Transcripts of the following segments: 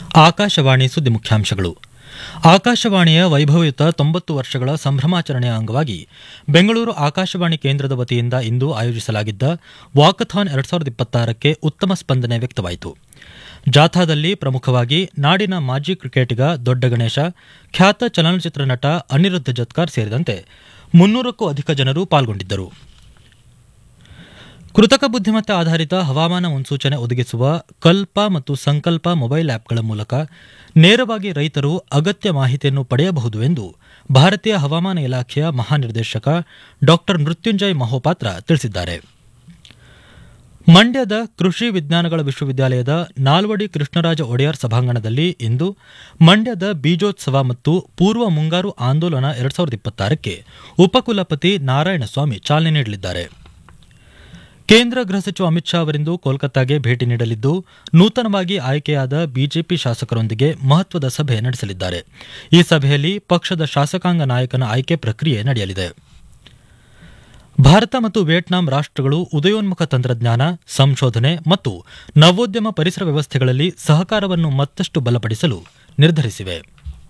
ಆಕಾಶವಾಣಿ ಸುದ್ದಿ ಮುಖ್ಯಾಂಶಗಳು ಆಕಾಶವಾಣಿಯ ವೈಭವಯುತ ತೊಂಬತ್ತು ವರ್ಷಗಳ ಸಂಭ್ರಮಾಚರಣೆಯ ಅಂಗವಾಗಿ ಬೆಂಗಳೂರು ಆಕಾಶವಾಣಿ ಕೇಂದ್ರದ ವತಿಯಿಂದ ಇಂದು ಆಯೋಜಿಸಲಾಗಿದ್ದ ವಾಕಥಾನ್ ಎರಡ್ ಸಾವಿರದ ಇಪ್ಪತ್ತಾರಕ್ಕೆ ಉತ್ತಮ ಸ್ಪಂದನೆ ವ್ಯಕ್ತವಾಯಿತು ಜಾಥಾದಲ್ಲಿ ಪ್ರಮುಖವಾಗಿ ನಾಡಿನ ಮಾಜಿ ಕ್ರಿಕೆಟಿಗ ದೊಡ್ಡ ಗಣೇಶ ಖ್ಯಾತ ಚಲನಚಿತ್ರ ನಟ ಅನಿರುದ್ಧ ಜತ್ಕಾರ್ ಸೇರಿದಂತೆ ಮುನ್ನೂರಕ್ಕೂ ಅಧಿಕ ಜನರು ಪಾಲ್ಗೊಂಡಿದ್ದರು ಕೃತಕ ಬುದ್ಧಿಮತ್ತೆ ಆಧಾರಿತ ಹವಾಮಾನ ಮುನ್ಸೂಚನೆ ಒದಗಿಸುವ ಕಲ್ಪ ಮತ್ತು ಸಂಕಲ್ಪ ಮೊಬೈಲ್ ಆಪ್ಗಳ ಮೂಲಕ ನೇರವಾಗಿ ರೈತರು ಅಗತ್ಯ ಮಾಹಿತಿಯನ್ನು ಪಡೆಯಬಹುದು ಎಂದು ಭಾರತೀಯ ಹವಾಮಾನ ಇಲಾಖೆಯ ಮಹಾನಿರ್ದೇಶಕ ಡಾ ಮೃತ್ಯುಂಜಯ್ ಮಹೋಪಾತ್ರ ತಿಳಿಸಿದ್ದಾರೆ ಮಂಡ್ಯದ ಕೃಷಿ ವಿಜ್ಞಾನಗಳ ವಿಶ್ವವಿದ್ಯಾಲಯದ ನಾಲ್ವಡಿ ಕೃಷ್ಣರಾಜ ಒಡೆಯರ್ ಸಭಾಂಗಣದಲ್ಲಿ ಇಂದು ಮಂಡ್ಯದ ಬೀಜೋತ್ಸವ ಮತ್ತು ಪೂರ್ವ ಮುಂಗಾರು ಆಂದೋಲನ ಎರಡ್ ಸಾವಿರದ ಇಪ್ಪತ್ತಾರಕ್ಕೆ ಉಪಕುಲಪತಿ ನಾರಾಯಣಸ್ವಾಮಿ ಚಾಲನೆ ನೀಡಲಿದ್ದಾರೆ ಕೇಂದ್ರ ಗೃಹ ಸಚಿವ ಅಮಿತ್ ಶಾ ಅವರಿಂದು ಕೋಲ್ಕತ್ತಾಗೆ ಭೇಟಿ ನೀಡಲಿದ್ದು ನೂತನವಾಗಿ ಆಯ್ಕೆಯಾದ ಬಿಜೆಪಿ ಶಾಸಕರೊಂದಿಗೆ ಮಹತ್ವದ ಸಭೆ ನಡೆಸಲಿದ್ದಾರೆ ಈ ಸಭೆಯಲ್ಲಿ ಪಕ್ಷದ ಶಾಸಕಾಂಗ ನಾಯಕನ ಆಯ್ಕೆ ಪ್ರಕ್ರಿಯೆ ನಡೆಯಲಿದೆ ಭಾರತ ಮತ್ತು ವಿಯೆಟ್ನಾಂ ರಾಷ್ಟಗಳು ಉದಯೋನ್ಮುಖ ತಂತ್ರಜ್ಞಾನ ಸಂಶೋಧನೆ ಮತ್ತು ನವೋದ್ಯಮ ಪರಿಸರ ವ್ಯವಸ್ಥೆಗಳಲ್ಲಿ ಸಹಕಾರವನ್ನು ಮತ್ತಷ್ಟು ಬಲಪಡಿಸಲು ನಿರ್ಧರಿಸಿವೆ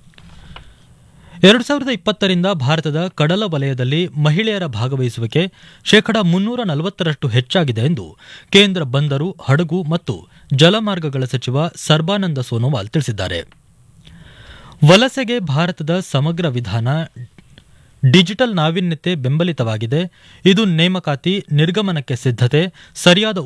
ಎರಡು ಸಾವಿರದ ಇಪ್ಪತ್ತರಿಂದ ಭಾರತದ ಕಡಲ ವಲಯದಲ್ಲಿ ಮಹಿಳೆಯರ ಭಾಗವಹಿಸುವಿಕೆ ಶೇಕಡಾ ಮುನ್ನೂರ ನಲವತ್ತರಷ್ಟು ಹೆಚ್ಚಾಗಿದೆ ಎಂದು ಕೇಂದ್ರ ಬಂದರು ಹಡಗು ಮತ್ತು ಜಲಮಾರ್ಗಗಳ ಸಚಿವ ಸರ್ಬಾನಂದ ಸೋನೋವಾಲ್ ತಿಳಿಸಿದ್ದಾರೆ ವಲಸೆಗೆ ಭಾರತದ ಸಮಗ್ರ ವಿಧಾನ ಡಿಜಿಟಲ್ ನಾವೀನ್ಯತೆ ಬೆಂಬಲಿತವಾಗಿದೆ ಇದು ನೇಮಕಾತಿ ನಿರ್ಗಮನಕ್ಕೆ ಸಿದ್ಧತೆ ಸರಿಯಾದ